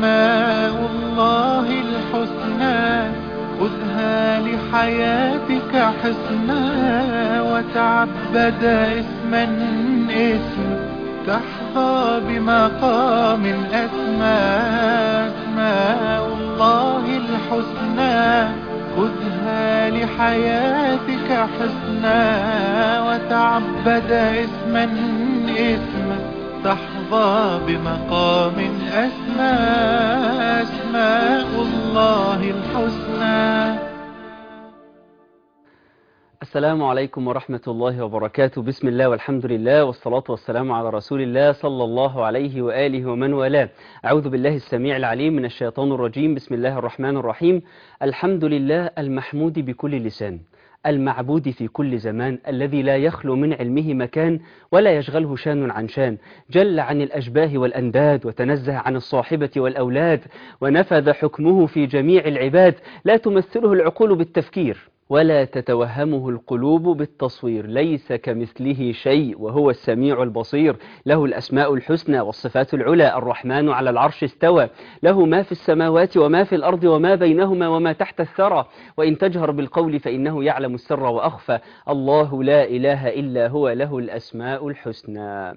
أسماء الله الحسنى خذها لحياتك حسنا وتعبد اسما اسم تحظى بمقام أسمى أسماء الله الحسنى خذها لحياتك حسنا وتعبد اسما اسما تحظى بمقام أسمى أسماء الله الحسنى السلام عليكم ورحمة الله وبركاته بسم الله والحمد لله والصلاة والسلام على رسول الله صلى الله عليه وآله ومن والاه أعوذ بالله السميع العليم من الشيطان الرجيم بسم الله الرحمن الرحيم الحمد لله المحمود بكل لسان المعبود في كل زمان الذي لا يخلو من علمه مكان ولا يشغله شان عن شان جل عن الأشباه والأنداد وتنزه عن الصاحبة والأولاد ونفذ حكمه في جميع العباد لا تمثله العقول بالتفكير ولا تتوهمه القلوب بالتصوير ليس كمثله شيء وهو السميع البصير له الأسماء الحسنى والصفات العلى الرحمن على العرش استوى له ما في السماوات وما في الأرض وما بينهما وما تحت الثرى وإن تجهر بالقول فإنه يعلم السر وأخفى الله لا إله إلا هو له الأسماء الحسنى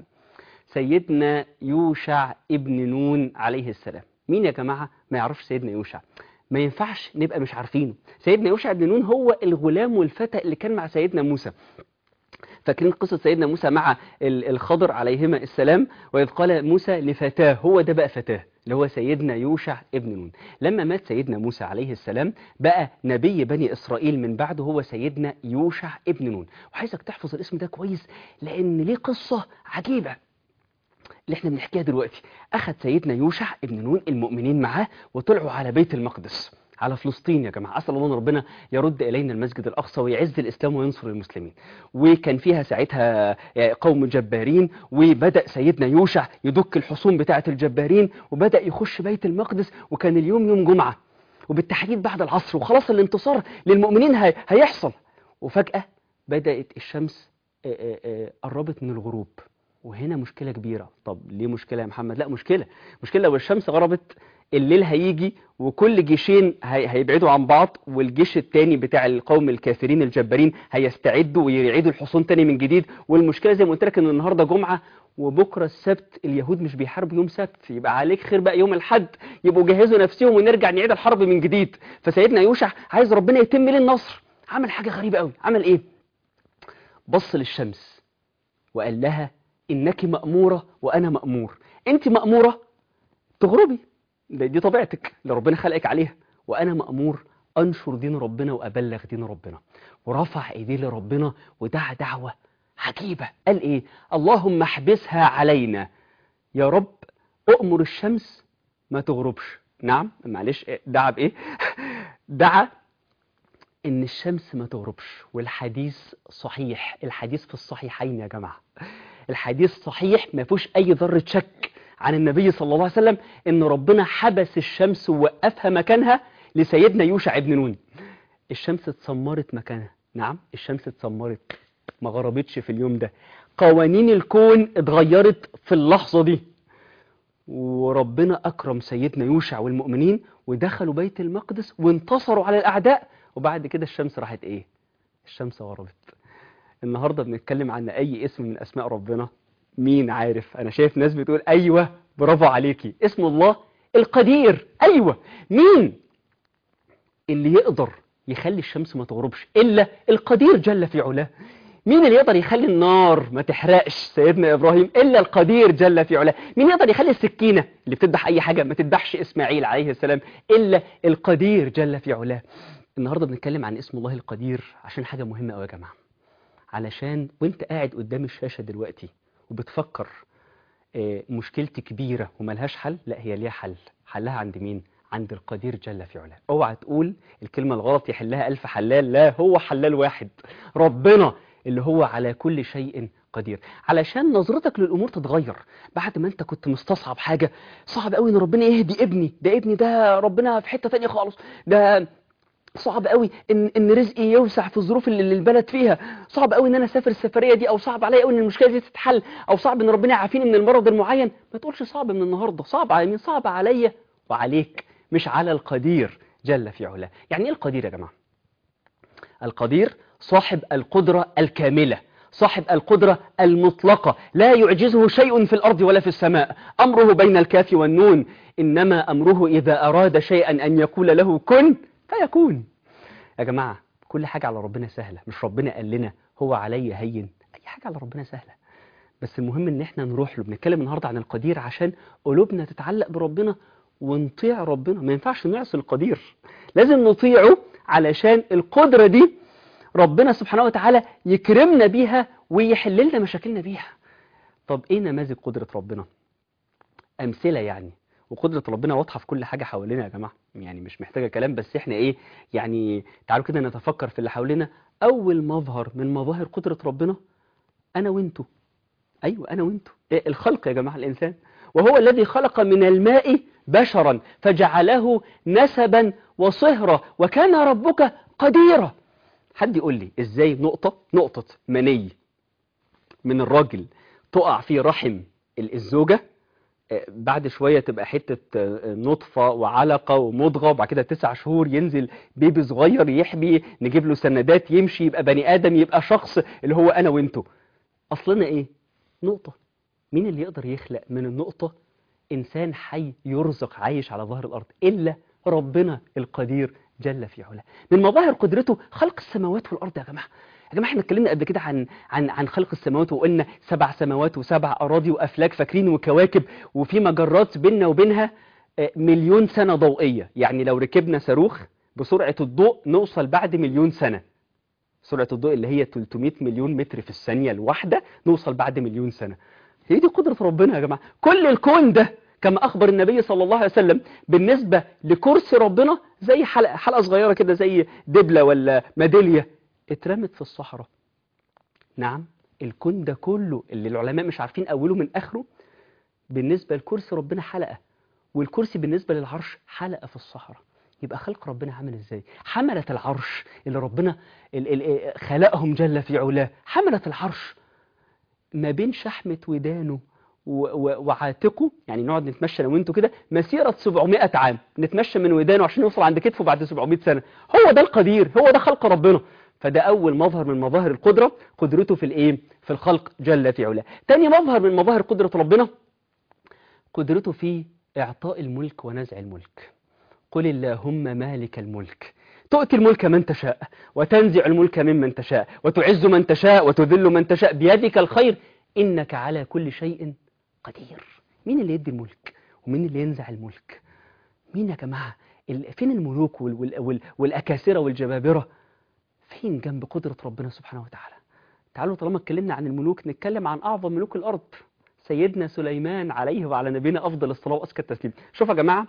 سيدنا يوشع ابن نون عليه السلام مين يا جماعة ما يعرفش سيدنا يوشع ما ينفعش نبقى مش عارفينه سيدنا يوشع بن نون هو الغلام والفتى اللي كان مع سيدنا موسى فاكرين قصة سيدنا موسى مع الخضر عليهما السلام وإذ قال موسى لفتاه هو ده بقى فتاه اللي هو سيدنا يوشع ابن نون لما مات سيدنا موسى عليه السلام بقى نبي بني إسرائيل من بعده هو سيدنا يوشع ابن نون وعايزك تحفظ الاسم ده كويس لأن ليه قصة عجيبة اللي احنا بنحكيها دلوقتي أخذ سيدنا يوشع ابن نون المؤمنين معاه وطلعوا على بيت المقدس على فلسطين يا جماعة أسأل الله أن ربنا يرد إلينا المسجد الأقصى ويعز الإسلام وينصر المسلمين وكان فيها ساعتها قوم جبارين وبدأ سيدنا يوشع يدك الحصون بتاعة الجبارين وبدأ يخش بيت المقدس وكان اليوم يوم جمعة وبالتحديد بعد العصر وخلاص الانتصار للمؤمنين هي هيحصل وفجأة بدأت الشمس قربت من الغروب وهنا مشكلة كبيرة طب ليه مشكلة يا محمد لا مشكلة مشكلة لو الشمس غربت الليل هيجي وكل جيشين هيبعدوا عن بعض والجيش التاني بتاع القوم الكافرين الجبارين هيستعدوا ويعيدوا الحصون تاني من جديد والمشكلة زي ما قلت لك ان النهاردة جمعة وبكرة السبت اليهود مش بيحاربوا يوم سبت يبقى عليك خير بقى يوم الحد يبقوا جهزوا نفسهم ونرجع نعيد الحرب من جديد فسيدنا يوشع عايز ربنا يتم ليه النصر عمل حاجة غريبة قوي عمل ايه بص للشمس وقال لها إنك مأمورة وأنا مأمور أنت مأمورة تغربي دي طبيعتك اللي ربنا خلقك عليها وأنا مأمور أنشر دين ربنا وأبلغ دين ربنا ورفع إيديه لربنا ودعا دعوة عجيبة قال إيه اللهم احبسها علينا يا رب أؤمر الشمس ما تغربش نعم معلش دعا بإيه دعا إن الشمس ما تغربش والحديث صحيح الحديث في الصحيحين يا جماعة الحديث صحيح ما فيهوش أي ذرة شك عن النبي صلى الله عليه وسلم إن ربنا حبس الشمس ووقفها مكانها لسيدنا يوشع ابن نون الشمس اتسمرت مكانها نعم الشمس اتسمرت ما غربتش في اليوم ده قوانين الكون اتغيرت في اللحظة دي وربنا أكرم سيدنا يوشع والمؤمنين ودخلوا بيت المقدس وانتصروا على الأعداء وبعد كده الشمس راحت إيه الشمس غربت النهاردة بنتكلم عن أي اسم من أسماء ربنا مين عارف أنا شايف ناس بتقول أيوة برافو عليكي اسم الله القدير أيوة مين اللي يقدر يخلي الشمس ما تغربش إلا القدير جل في علاه مين اللي يقدر يخلي النار ما تحرقش سيدنا إبراهيم إلا القدير جل في علاه مين يقدر يخلي السكينة اللي بتذبح أي حاجة ما تذبحش إسماعيل عليه السلام إلا القدير جل في علاه النهاردة بنتكلم عن اسم الله القدير عشان حاجة مهمة أوي يا جماعة علشان وانت قاعد قدام الشاشة دلوقتي وبتفكر اه مشكلتي كبيرة وملهاش حل لا هي ليها حل حلها عند مين عند القدير جل في علاه اوعى تقول الكلمة الغلط يحلها ألف حلال لا هو حلال واحد ربنا اللي هو على كل شيء قدير علشان نظرتك للأمور تتغير بعد ما انت كنت مستصعب حاجة صعب قوي ان ربنا يهدي ابني ده ابني ده ربنا في حتة تانية خالص ده صعب قوي ان ان رزقي يوسع في الظروف اللي البلد فيها صعب قوي ان انا اسافر السفريه دي او صعب عليا قوي ان المشكله دي تتحل او صعب ان ربنا يعافيني من المرض المعين ما تقولش صعب من النهارده صعب على مين صعب عليا وعليك مش على القدير جل في علاه يعني ايه القدير يا جماعة القدير صاحب القدرة الكاملة صاحب القدرة المطلقة لا يعجزه شيء في الأرض ولا في السماء أمره بين الكاف والنون إنما أمره إذا أراد شيئا أن يقول له كن فيكون يا جماعة كل حاجة على ربنا سهلة مش ربنا قال لنا هو علي هين أي حاجة على ربنا سهلة بس المهم ان احنا نروح له بنتكلم النهارده عن القدير عشان قلوبنا تتعلق بربنا ونطيع ربنا ما ينفعش نعصي القدير لازم نطيعه علشان القدرة دي ربنا سبحانه وتعالى يكرمنا بيها ويحل لنا مشاكلنا بيها طب ايه نماذج قدرة ربنا امثلة يعني وقدرة ربنا واضحة في كل حاجة حوالينا يا جماعة يعني مش محتاجة كلام بس احنا ايه يعني تعالوا كده نتفكر في اللي حوالينا اول مظهر من مظاهر قدرة ربنا انا وانتو ايوه انا وانتو إيه الخلق يا جماعة الانسان وهو الذي خلق من الماء بشرا فجعله نسبا وصهرا وكان ربك قديرا حد يقول لي ازاي نقطة نقطة مني من الراجل تقع في رحم الزوجة آه، بعد شوية تبقى حتة آه، نطفة وعلقة ومضغة وبعد كده تسع شهور ينزل بيبي صغير يحبي نجيب له سندات يمشي يبقى بني آدم يبقى شخص اللي هو أنا وانتو أصلنا إيه؟ نقطة مين اللي يقدر يخلق من النقطة إنسان حي يرزق عايش على ظهر الأرض إلا ربنا القدير جل في علاه من مظاهر قدرته خلق السماوات والأرض يا جماعة يا جماعة احنا اتكلمنا قبل كده عن عن عن خلق السماوات وقلنا سبع سماوات وسبع أراضي وأفلاك فاكرين وكواكب وفي مجرات بيننا وبينها آه، مليون سنة ضوئية يعني لو ركبنا صاروخ بسرعة الضوء نوصل بعد مليون سنة سرعة الضوء اللي هي 300 مليون متر في الثانية الواحدة نوصل بعد مليون سنة هي دي قدرة ربنا يا جماعة كل الكون ده كما أخبر النبي صلى الله عليه وسلم بالنسبة لكرسي ربنا زي حلقة, حلقة صغيرة كده زي دبلة ولا ميدالية اترمت في الصحراء نعم الكون ده كله اللي العلماء مش عارفين أوله من آخره بالنسبة لكرسي ربنا حلقة والكرسي بالنسبة للعرش حلقة في الصحراء يبقى خلق ربنا عامل ازاي حملة العرش اللي ربنا ال- ال- خلقهم جل في علاه حملة العرش ما بين شحمة ودانه و- و- وعاتقه يعني نقعد نتمشى انا وانتوا كده مسيرة 700 عام نتمشى من ودانه عشان نوصل عند كتفه بعد 700 سنة هو ده القدير هو ده خلق ربنا فده أول مظهر من مظاهر القدرة قدرته في الإيه؟ في الخلق جل في علاه تاني مظهر من مظاهر قدرة ربنا قدرته في إعطاء الملك ونزع الملك قل اللهم مالك الملك تؤتي الملك من تشاء وتنزع الملك ممن تشاء وتعز من تشاء وتذل من تشاء بيدك الخير إنك على كل شيء قدير مين اللي يدي الملك ومين اللي ينزع الملك مين يا جماعة ال- فين الملوك وال- وال- وال- والأكاسرة والجبابرة فين جنب قدرة ربنا سبحانه وتعالى تعالوا طالما اتكلمنا عن الملوك نتكلم عن أعظم ملوك الأرض سيدنا سليمان عليه وعلى نبينا أفضل الصلاة وأزكى التسليم شوفوا يا جماعة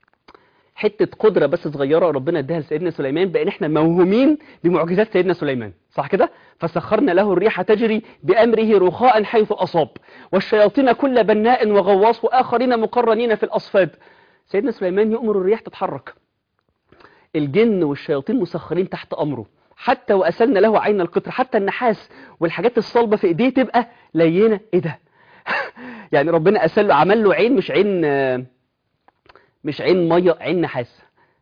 حتة قدرة بس صغيرة ربنا اداها لسيدنا سليمان بأن احنا موهومين بمعجزات سيدنا سليمان صح كده؟ فسخرنا له الريح تجري بأمره رخاء حيث أصاب والشياطين كل بناء وغواص وآخرين مقرنين في الأصفاد سيدنا سليمان يؤمر الريح تتحرك الجن والشياطين مسخرين تحت أمره حتى وأسلنا له عين القطر حتى النحاس والحاجات الصلبة في إيديه تبقى لينة إيه ده؟ يعني ربنا أسل له عمل له عين مش عين آه، مش عين ميه عين نحاس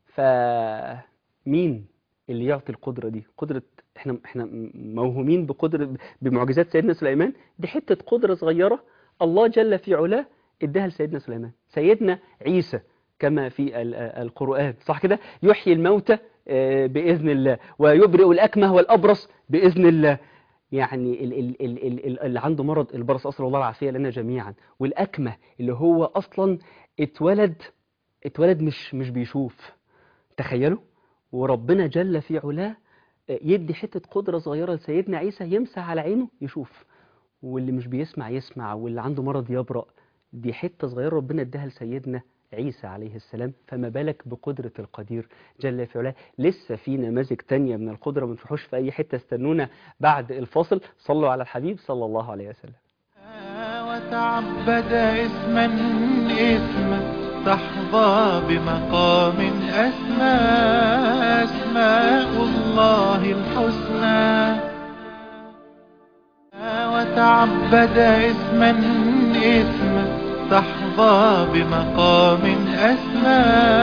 فمين اللي يعطي القدره دي قدره احنا احنا موهومين بقدره بمعجزات سيدنا سليمان دي حته قدره صغيره الله جل في علاه اداها لسيدنا سليمان سيدنا عيسى كما في ال- القرآن صح كده يحيي الموتى آه، بإذن الله ويبرئ الأكمه والأبرص بإذن الله يعني ال- ال- ال- ال- ال- اللي عنده مرض البرص أسأل الله العافية لنا جميعا والأكمه اللي هو أصلا اتولد اتولد مش مش بيشوف تخيلوا وربنا جل في علاه يدي حتة قدرة صغيرة لسيدنا عيسى يمسح على عينه يشوف واللي مش بيسمع يسمع واللي عنده مرض يبرأ دي حتة صغيرة ربنا اداها لسيدنا عيسى عليه السلام فما بالك بقدرة القدير جل في علاه لسه في نماذج تانية من القدرة ما تروحوش في أي حتة استنونا بعد الفاصل صلوا على الحبيب صلى الله عليه وسلم وتعبد اسما اسما تحظى بمقام أسمى أسماء الله الحسنى وتعبد اسما اسما تحظى تحظى بمقام أسمى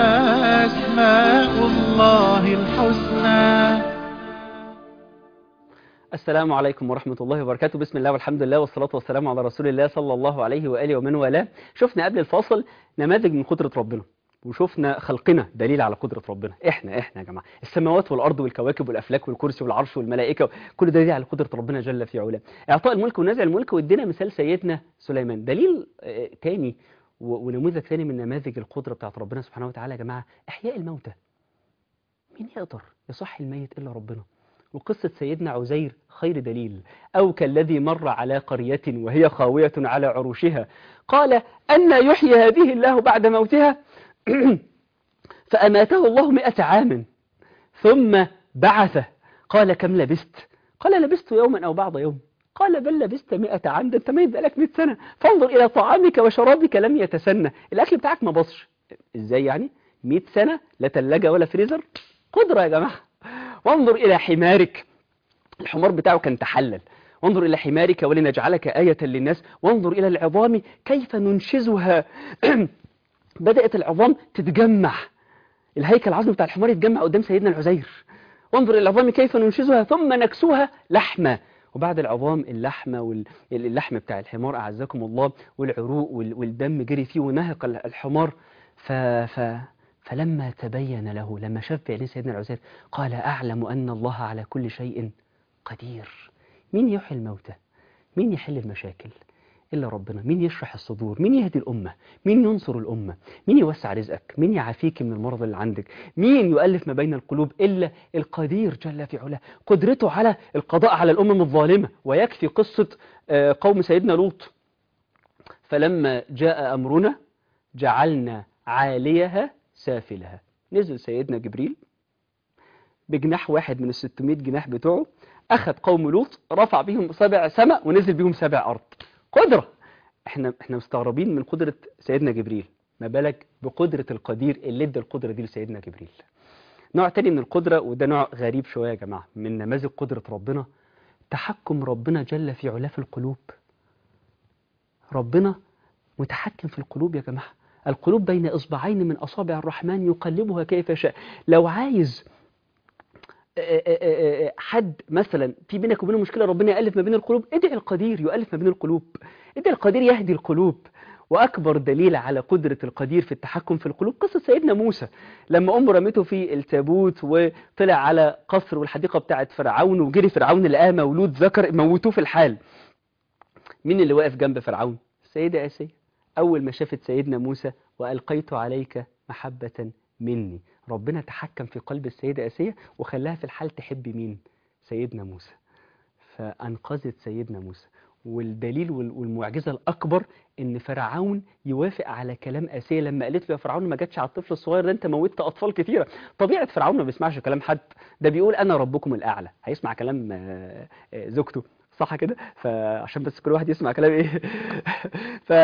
أسماء الله الحسنى السلام عليكم ورحمة الله وبركاته بسم الله والحمد لله والصلاة والسلام على رسول الله صلى الله عليه وآله ومن والاه شفنا قبل الفاصل نماذج من قدرة ربنا وشفنا خلقنا دليل على قدرة ربنا احنا احنا يا جماعة السماوات والأرض والكواكب والأفلاك والكرسي والعرش والملائكة كل ده دليل على قدرة ربنا جل في علاه إعطاء الملك ونزع الملك وادينا مثال سيدنا سليمان دليل آه، تاني و- ونموذج تاني من نماذج القدرة بتاعت ربنا سبحانه وتعالى يا جماعة إحياء الموتى مين يقدر يصحي الميت إلا ربنا وقصة سيدنا عزير خير دليل أو كالذي مر على قرية وهي خاوية على عروشها قال أن يحيي هذه الله بعد موتها فأماته الله مئة عام ثم بعثه قال كم لبست قال لبست يوما أو بعض يوم قال بل لبست مئة عام ده انت ميت بقالك 100 سنة فانظر إلى طعامك وشرابك لم يتسنى الأكل بتاعك ما بصش إزاي يعني 100 سنة لا تلاجة ولا فريزر قدرة يا جماعة وانظر إلى حمارك الحمار بتاعه كان تحلل وانظر إلى حمارك ولنجعلك آية للناس وانظر إلى العظام كيف ننشزها بدأت العظام تتجمع الهيكل العظمي بتاع الحمار يتجمع قدام سيدنا العزير وانظر إلى العظام كيف ننشزها ثم نكسوها لحمة وبعد العظام اللحمة واللحم بتاع الحمار أعزكم الله والعروق وال- والدم جري فيه ونهق ال- الحمار ف... ف... فلما تبين له لما شاف بعينيه سيدنا العزير قال أعلم أن الله على كل شيء قدير مين يحيي الموتى مين يحل المشاكل إلا ربنا مين يشرح الصدور مين يهدي الأمة مين ينصر الأمة مين يوسع رزقك مين يعافيك من المرض اللي عندك مين يؤلف ما بين القلوب إلا القدير جل في علاه قدرته على القضاء على الأمم الظالمة ويكفي قصة آه، قوم سيدنا لوط فلما جاء أمرنا جعلنا عاليها سافلها نزل سيدنا جبريل بجناح واحد من الستمائة جناح بتوعه أخذ قوم لوط رفع بهم سبع سماء ونزل بهم سبع أرض قدرة احنا احنا مستغربين من قدرة سيدنا جبريل ما بالك بقدرة القدير اللي ادى القدرة دي لسيدنا جبريل نوع تاني من القدرة وده نوع غريب شوية يا جماعة من نماذج قدرة ربنا تحكم ربنا جل في علاه في القلوب ربنا متحكم في القلوب يا جماعة القلوب بين إصبعين من أصابع الرحمن يقلبها كيف يشاء لو عايز آه، آه، آه، حد مثلا في بينك وبينه مشكلة ربنا يألف ما بين القلوب ادعي القدير يؤلف ما بين القلوب ادعي القدير يهدي القلوب وأكبر دليل على قدرة القدير في التحكم في القلوب قصة سيدنا موسى لما أمه رمته في التابوت وطلع على قصر والحديقة بتاعت فرعون وجري فرعون لقاه مولود ذكر موتوه في الحال مين اللي واقف جنب فرعون السيدة آسيا أول ما شافت سيدنا موسى وألقيت عليك محبة مني ربنا تحكم في قلب السيدة آسيا وخلاها في الحال تحب مين سيدنا موسى فأنقذت سيدنا موسى والدليل وال- والمعجزة الأكبر إن فرعون يوافق على كلام آسيا لما قالت له يا فرعون ما جاتش على الطفل الصغير ده أنت موتت أطفال كتيرة طبيعة فرعون ما بيسمعش كلام حد ده بيقول أنا ربكم الأعلى هيسمع كلام آه، آه، زوجته صح كده فعشان بس كل واحد يسمع كلام ايه ف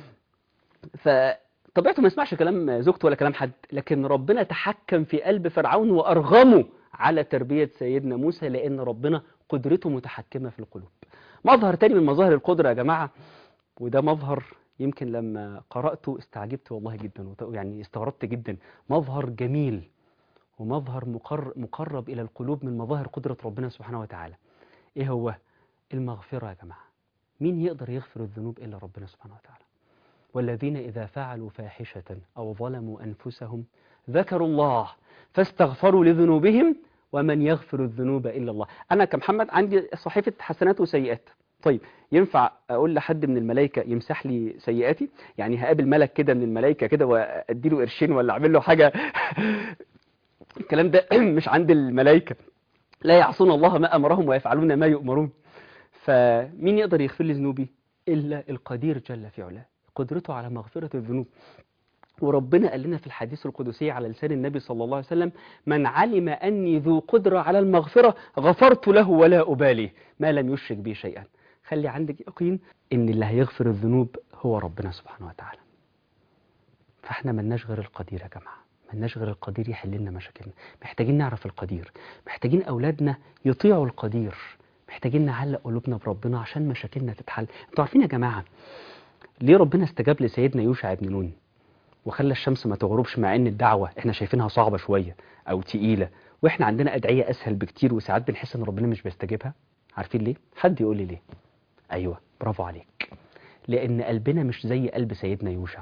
فطبيعته ما يسمعش كلام زوجته ولا كلام حد لكن ربنا تحكم في قلب فرعون وأرغمه على تربية سيدنا موسى لأن ربنا قدرته متحكمة في القلوب مظهر تاني من مظاهر القدرة يا جماعة وده مظهر يمكن لما قرأته استعجبت والله جدا وت- يعني استغربت جدا مظهر جميل ومظهر مقر مقرب إلى القلوب من مظاهر قدرة ربنا سبحانه وتعالى إيه هو المغفرة يا جماعة مين يقدر يغفر الذنوب إلا ربنا سبحانه وتعالى والذين إذا فعلوا فاحشة أو ظلموا أنفسهم ذكروا الله فاستغفروا لذنوبهم ومن يغفر الذنوب إلا الله أنا كمحمد عندي صحيفة حسنات وسيئات طيب ينفع أقول لحد من الملائكة يمسح لي سيئاتي يعني هقابل ملك كده من الملائكة كده وأدي له قرشين ولا أعمل له حاجة الكلام ده مش عند الملائكة لا يعصون الله ما أمرهم ويفعلون ما يؤمرون فمين يقدر يغفر لي ذنوبي إلا القدير جل في علاه قدرته على مغفرة الذنوب وربنا قال لنا في الحديث القدسي على لسان النبي صلى الله عليه وسلم من علم أني ذو قدرة على المغفرة غفرت له ولا أبالي ما لم يشرك بي شيئا خلي عندك يقين إن اللي هيغفر الذنوب هو ربنا سبحانه وتعالى فاحنا ملناش غير القدير يا جماعة ملناش غير القدير يحل لنا مشاكلنا محتاجين نعرف القدير محتاجين أولادنا يطيعوا القدير محتاجين نعلق قلوبنا بربنا عشان مشاكلنا تتحل انتوا عارفين يا جماعة ليه ربنا استجاب لسيدنا يوشع بن نون وخلى الشمس ما تغربش مع ان الدعوة احنا شايفينها صعبة شوية او تقيلة واحنا عندنا ادعية اسهل بكتير وساعات بنحس ان ربنا مش بيستجيبها عارفين ليه حد يقول لي ليه ايوه برافو عليك لان قلبنا مش زي قلب سيدنا يوشع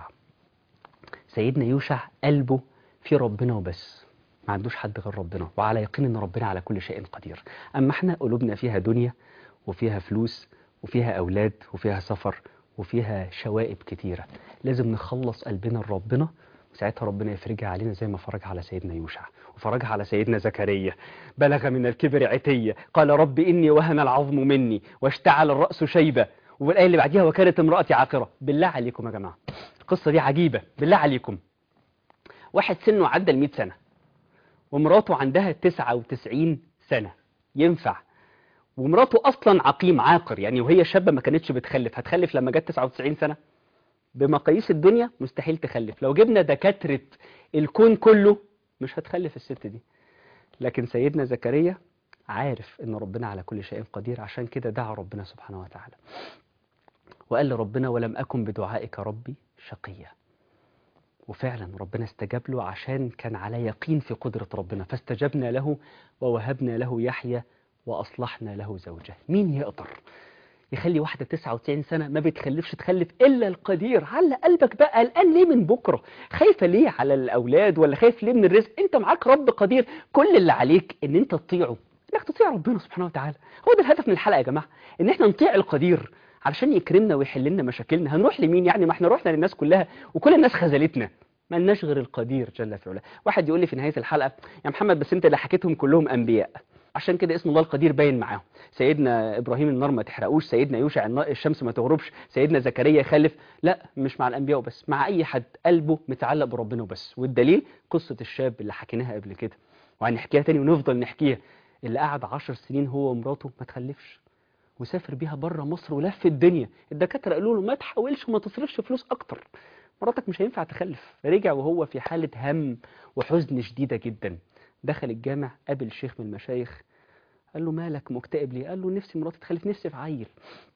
سيدنا يوشع قلبه في ربنا وبس ما عندوش حد غير ربنا وعلى يقين ان ربنا على كل شيء قدير اما احنا قلوبنا فيها دنيا وفيها فلوس وفيها اولاد وفيها سفر وفيها شوائب كتيرة لازم نخلص قلبنا لربنا وساعتها ربنا يفرجها علينا زي ما فرجها على سيدنا يوشع وفرجها على سيدنا زكريا بلغ من الكبر عتية قال رب إني وهن العظم مني واشتعل الرأس شيبة والآية اللي بعديها وكانت امرأتي عاقرة بالله عليكم يا جماعة القصة دي عجيبة بالله عليكم واحد سنه عدى ال 100 سنة ومراته عندها 99 سنة ينفع ومراته اصلا عقيم عاقر يعني وهي شابه ما كانتش بتخلف هتخلف لما جت 99 سنه بمقاييس الدنيا مستحيل تخلف لو جبنا دكاتره الكون كله مش هتخلف الست دي لكن سيدنا زكريا عارف ان ربنا على كل شيء قدير عشان كده دعا ربنا سبحانه وتعالى وقال لربنا ولم اكن بدعائك ربي شقيا وفعلا ربنا استجاب له عشان كان على يقين في قدرة ربنا فاستجبنا له ووهبنا له يحيى وأصلحنا له زوجه مين يقدر يخلي واحدة 99 سنة ما بتخلفش تخلف إلا القدير على قلبك بقى قلقان ليه من بكرة خايفة ليه على الأولاد ولا خايف ليه من الرزق أنت معاك رب قدير كل اللي عليك إن أنت تطيعه إنك تطيع ربنا سبحانه وتعالى هو ده الهدف من الحلقة يا جماعة إن إحنا نطيع القدير علشان يكرمنا ويحل لنا مشاكلنا هنروح لمين يعني ما احنا رحنا للناس كلها وكل الناس خذلتنا ما لناش غير القدير جل في علاه واحد يقول لي في نهاية الحلقة يا محمد بس انت اللي حكيتهم كلهم انبياء عشان كده اسم الله القدير باين معاهم سيدنا ابراهيم النار ما تحرقوش سيدنا يوشع الشمس ما تغربش سيدنا زكريا يخلف لا مش مع الانبياء وبس مع اي حد قلبه متعلق بربنا وبس والدليل قصة الشاب اللي حكيناها قبل كده وهنحكيها تاني ونفضل نحكيها اللي قعد عشر سنين هو ومراته ما تخلفش وسافر بيها بره مصر ولف الدنيا الدكاتره قالوا له ما تحاولش وما تصرفش فلوس اكتر مراتك مش هينفع تخلف رجع وهو في حالة هم وحزن شديدة جدا دخل الجامع قابل شيخ من المشايخ قال له مالك مكتئب ليه قال له نفسي مراتي تخلف نفسي في عيل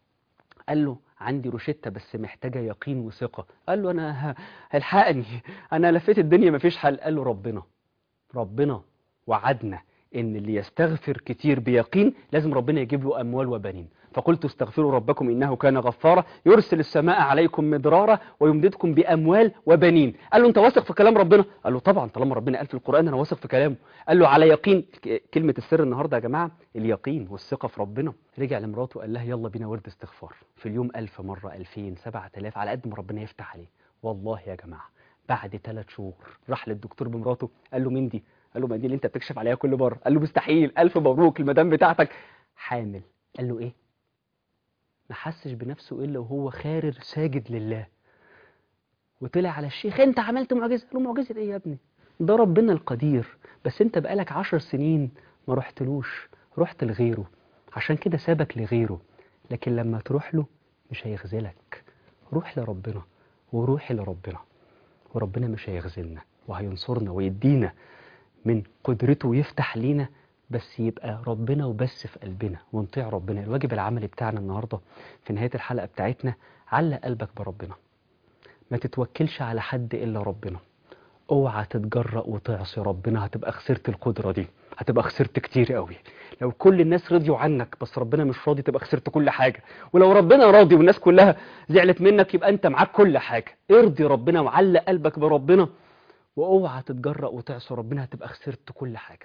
قال له عندي روشتة بس محتاجة يقين وثقة قال له أنا الحقني أنا لفيت الدنيا مفيش حل قال له ربنا ربنا وعدنا إن اللي يستغفر كتير بيقين لازم ربنا يجيب له أموال وبنين فقلت استغفروا ربكم إنه كان غفارا يرسل السماء عليكم مدرارا ويمددكم بأموال وبنين قال له أنت واثق في كلام ربنا قال له طبعا طالما ربنا قال في القرآن أنا واثق في كلامه قال له على يقين كلمة السر النهاردة يا جماعة اليقين والثقة في ربنا رجع لمراته قال لها يلا بينا ورد استغفار في اليوم ألف مرة ألفين سبعة آلاف على قد ما ربنا يفتح عليه والله يا جماعة بعد ثلاث شهور راح للدكتور بمراته قال له مين دي قال له ما دي اللي انت بتكشف عليها كل مرة قال له مستحيل ألف مبروك المدام بتاعتك حامل قال له ايه ما حسش بنفسه الا وهو خارر ساجد لله وطلع على الشيخ انت عملت معجزه قال له معجزه ايه يا ابني ده ربنا القدير بس انت بقالك عشر سنين ما رحتلوش رحت لغيره عشان كده سابك لغيره لكن لما تروح له مش هيخذلك روح لربنا وروحي لربنا وربنا مش هيخذلنا وهينصرنا ويدينا من قدرته ويفتح لينا بس يبقى ربنا وبس في قلبنا ونطيع ربنا الواجب العملي بتاعنا النهاردة في نهاية الحلقة بتاعتنا علق قلبك بربنا ما تتوكلش على حد إلا ربنا اوعى تتجرأ وتعصي ربنا هتبقى خسرت القدرة دي هتبقى خسرت كتير قوي لو كل الناس رضيوا عنك بس ربنا مش راضي تبقى خسرت كل حاجة ولو ربنا راضي والناس كلها زعلت منك يبقى انت معاك كل حاجة ارضي ربنا وعلق قلبك بربنا واوعى تتجرأ وتعصي ربنا هتبقى خسرت كل حاجة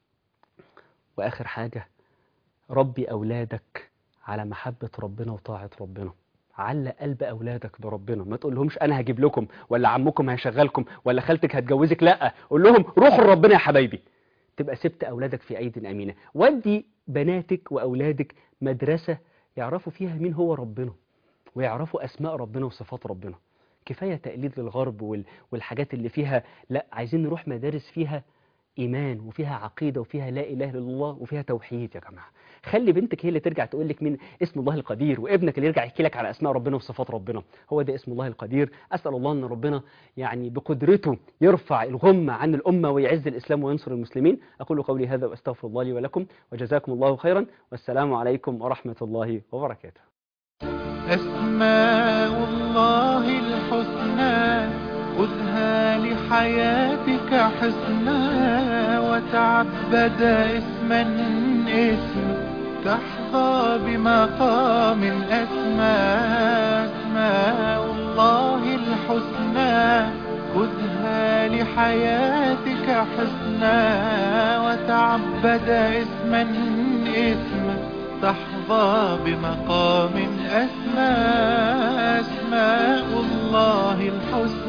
وآخر حاجة ربي أولادك على محبة ربنا وطاعة ربنا علق قلب أولادك بربنا ما تقول لهمش أنا هجيب لكم ولا عمكم هيشغلكم ولا خالتك هتجوزك لا قول لهم روحوا لربنا يا حبايبي تبقى سبت أولادك في أيد أمينة ودي بناتك وأولادك مدرسة يعرفوا فيها مين هو ربنا ويعرفوا أسماء ربنا وصفات ربنا كفاية تقليد للغرب وال- والحاجات اللي فيها لا عايزين نروح مدارس فيها إيمان وفيها عقيدة وفيها لا إله إلا الله وفيها توحيد يا جماعة خلي بنتك هي اللي ترجع تقول لك من اسم الله القدير وابنك اللي يرجع يحكي لك على أسماء ربنا وصفات ربنا هو ده اسم الله القدير أسأل الله أن ربنا يعني بقدرته يرفع الغمة عن الأمة ويعز الإسلام وينصر المسلمين أقول قولي هذا وأستغفر الله لي ولكم وجزاكم الله خيرا والسلام عليكم ورحمة الله وبركاته أسماء الله الحسنى خذها لحياتك حسنا وتعبد اسما اسما تحظى بمقام أسمى أسماء الله الحسنى خذها لحياتك حسنا وتعبد اسما اسما تحظى بمقام أسمى أسماء الله الحسنى